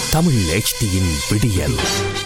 தமிழ் HDயின் விடியல்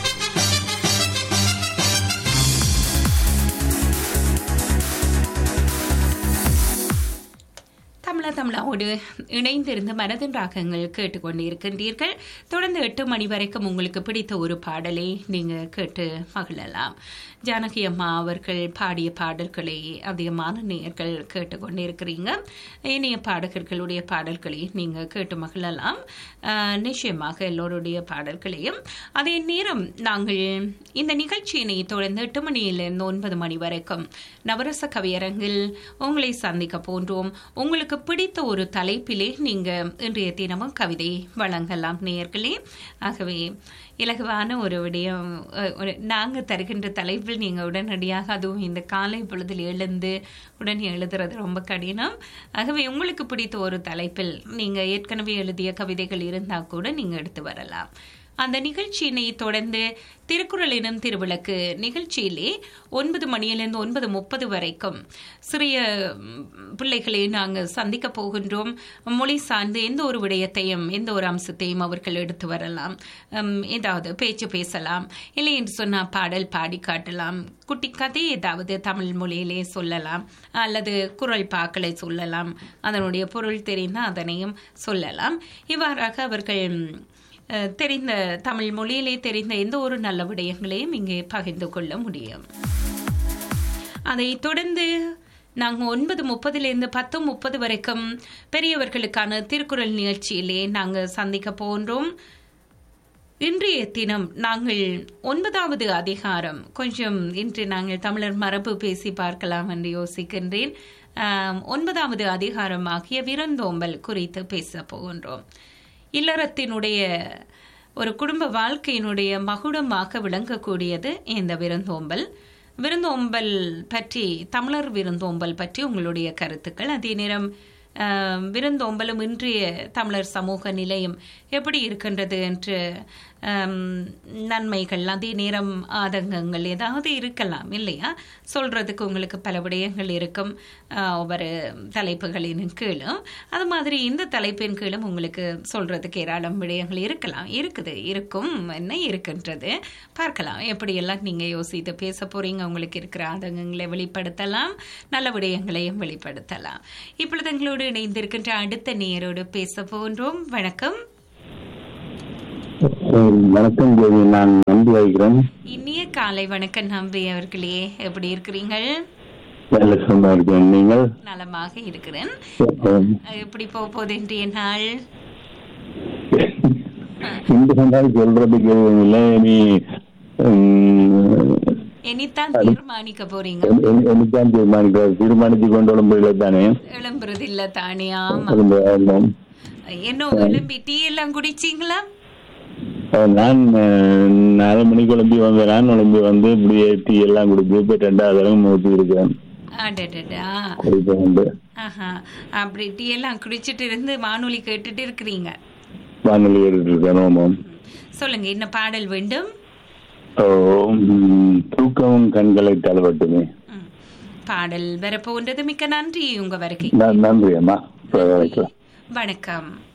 தமிழா தமிழாவோடு இணைந்திருந்து மனதின் ராகங்கள் கேட்டுக்கொண்டு இருக்கின்றீர்கள் தொடர்ந்து எட்டு மணி வரைக்கும் உங்களுக்கு பிடித்த ஒரு பாடலை நீங்க கேட்டு மகிழலாம் ஜானகி அம்மா அவர்கள் பாடிய பாடல்களை அதிகமான நேயர்கள் கேட்டுக்கொண்டு இருக்கிறீங்க இனிய பாடகர்களுடைய பாடல்களை நீங்க கேட்டு மகிழலாம் ஆஹ், நிச்சயமாக எல்லோருடைய பாடல்களையும் அதே நேரம் நாங்கள் இந்த நிகழ்ச்சியினை தொடர்ந்து எட்டு மணியிலிருந்து ஒன்பது மணி வரைக்கும் நவரச கவியரங்கில் உங்களை சந்திக்க போன்றோம் உங்களுக்கு பிடித்த ஒரு தலைப்பிலே நீங்க இன்றைய தினமும் கவிதை வழங்கலாம் நேயர்களே ஆகவே இலகுவான ஒரு விடயம் அஹ், ஒரு நாங்க தருகின்ற தலைப்பில் நீங்க உடனடியாக அதுவும் இந்த காலை பொழுதில் எழுந்து உடனே எழுதுறது ரொம்ப கடினம் ஆகவே உங்களுக்கு பிடித்த ஒரு தலைப்பில் நீங்க ஏற்கனவே எழுதிய கவிதைகள் இருந்தா கூட நீங்க எடுத்து வரலாம் அந்த நிகழ்ச்சியினை தொடர்ந்து திருக்குறள் எனும் திருவிளக்கு நிகழ்ச்சியிலே ஒன்பது மணியிலிருந்து ஒன்பது முப்பது வரைக்கும் சிறிய ம், பிள்ளைகளை நாங்கள் சந்திக்க போகின்றோம் மொழி சார்ந்து எந்த ஒரு விடயத்தையும் எந்த ஒரு அம்சத்தையும் அவர்கள் எடுத்து வரலாம் ம், ஏதாவது பேச்சு பேசலாம் இல்லை என்று சொன்னால் பாடல் பாடி காட்டலாம் குட்டி கதை ஏதாவது தமிழ் மொழியிலே சொல்லலாம் அல்லது குரல் பாக்களை சொல்லலாம் அதனுடைய பொருள் தெரிந்தால் அதனையும் சொல்லலாம் இவ்வாறாக அவர்கள் அஹ், தெரிந்த தமிழ் மொழியிலே தெரிந்த எந்த ஒரு நல்ல விடயங்களையும் இங்கே பகிர்ந்து கொள்ள முடியும் அதை தொடர்ந்து நாங்கள் ஒன்பது முப்பதுலேருந்து பத்து முப்பது வரைக்கும் பெரியவர்களுக்கான திருக்குறள் நிகழ்ச்சியிலே நாங்கள் சந்திக்க போன்றோம் இன்றைய தினம் நாங்கள் ஒன்பதாவது அதிகாரம் கொஞ்சம் இன்று நாங்கள் தமிழர் மரபு பேசி பார்க்கலாம் என்று யோசிக்கின்றேன் ஆம், ஒன்பதாவது அதிகாரமாகிய விருந்தோம்பல் குறித்து பேச போகின்றோம் இல்லறத்தினுடைய ஒரு குடும்ப வாழ்க்கையினுடைய மகுடமாக விளங்கக்கூடியது இந்த விருந்தோம்பல் விருந்தோம்பல் பற்றி தமிழர் விருந்தோம்பல் பற்றி உங்களுடைய கருத்துக்கள் அதே நேரம் ஆஹ், விருந்தோம்பலும் இன்றைய தமிழர் சமூக நிலையும் எப்படி இருக்கின்றது என்று ஆம், நன்மைகள் அதே நேரம் ஆதங்கங்கள் ஏதாவது இருக்கலாம் இல்லையா சொல்றதுக்கு உங்களுக்கு பல விடயங்கள் இருக்கும் ஆஹ், ஒவ்வொரு தலைப்புகளின் கீழும் அது மாதிரி இந்த தலைப்பின் கீழும் உங்களுக்கு சொல்றதுக்கு ஏராளம் விடயங்கள் இருக்கலாம் இருக்குது இருக்கும் என்ன இருக்கின்றது பார்க்கலாம் எப்படியெல்லாம் நீங்க யோசித்து பேச போறீங்க உங்களுக்கு இருக்கிற ஆதங்கங்களை வெளிப்படுத்தலாம் நல்ல விடயங்களையும் வெளிப்படுத்தலாம் இப்பொழுது எங்களோடு இணைந்திருக்கின்ற அடுத்த நேரோடு பேச போன்றோம் வணக்கம் வணக்கம் தேவி நான் நம்பி வைக்கிறேன் இனிய காலை வணக்கம் நம்பி அவர்களே எப்படி இருக்கிறீர்கள் நல்ல சும்மா இருக்கேன் நீங்கள் நலமாக இருக்கிறேன் உம், எப்படி போக போகுது இன்றைய நாள் இந்த நாள் சொல்றதுக்கு எதுவும் இல்லை நீ இனித்தான் தீர்மானிக்க போறீங்க எனக்கான் தீர்மானிக்க தீர்மானித்து கொண்டு விளம்பரம் தானே எழும்புறது இல்ல தானே ஆமா அது ஆமாம். என்ன எழும்பி டீ எல்லாம் குடிச்சீங்களா அஹ், நான் அஹ், நாலு மணி குழம்பி வந்தேன் நான் குழம்பி வந்து இப்படியே டீ எல்லாம் குடிச்சு இப்ப ரெண்டாவது தடவை ஊற்றி இருக்கேன் அடடடா குடிக்க வந்து ஆஹா அப்படி டீ எல்லாம் குடிச்சிட்டு இருந்து வானொலி கேட்டுட்டு இருக்கிறீங்க வானொலி ஏறிட்டு இருக்கேன் ஆமாம் சொல்லுங்க என்ன பாடல் வேண்டும் ஓ, உம், தூக்கமும் கண்களை தளவட்டுமே ம். பாடல் வரப்போன்றது மிக்க நன்றி உங்க வருகை நன்றி அம்மா வைக்கலாம் வணக்கம்